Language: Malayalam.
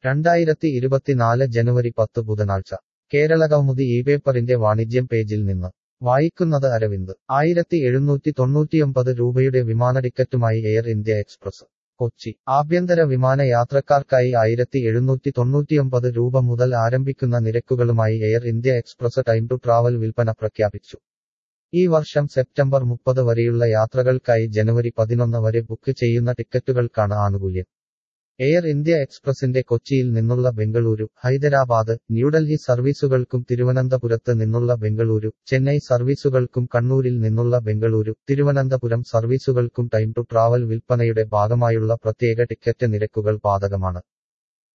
രണ്ടായിരത്തി ഇരുപത്തിനാല് ജനുവരി പത്ത് ബുധനാഴ്ച കേരളകൗമുദി ഈ പേപ്പറിന്റെ വാണിജ്യം പേജിൽ നിന്ന് വായിക്കുന്നത് അരവിന്ദ് ആയിരത്തി എഴുന്നൂറ്റി തൊണ്ണൂറ്റിയൊമ്പത് രൂപയുടെ വിമാന ടിക്കറ്റുമായി എയർ ഇന്ത്യ എക്സ്പ്രസ് കൊച്ചി ആഭ്യന്തര വിമാന യാത്രക്കാർക്കായി ആയിരത്തി എഴുന്നൂറ്റി തൊണ്ണൂറ്റിയൊമ്പത് രൂപ മുതൽ ആരംഭിക്കുന്ന നിരക്കുകളുമായി air India express time to travel വിൽപ്പന പ്രഖ്യാപിച്ചു ഈ വർഷം സെപ്റ്റംബർ മുപ്പത് വരെയുള്ള യാത്രകൾക്കായി ജനുവരി പതിനൊന്ന് വരെ ബുക്ക് ചെയ്യുന്ന ടിക്കറ്റുകൾക്കാണ് ആനുകൂല്യം എയർ ഇന്ത്യ എക്സ്പ്രസിന്റെ കൊച്ചിയിൽ നിന്നുള്ള ബംഗളൂരു ഹൈദരാബാദ് ന്യൂഡൽഹി സർവീസുകൾക്കും തിരുവനന്തപുരത്ത് നിന്നുള്ള ബംഗളൂരു ചെന്നൈ സർവീസുകൾക്കും കണ്ണൂരിൽ നിന്നുള്ള ബംഗളൂരു തിരുവനന്തപുരം സർവീസുകൾക്കും ടൈം ടു ട്രാവൽ വിൽപ്പനയുടെ ഭാഗമായുള്ള പ്രത്യേക ടിക്കറ്റ് നിരക്കുകൾ ബാധകമാണ്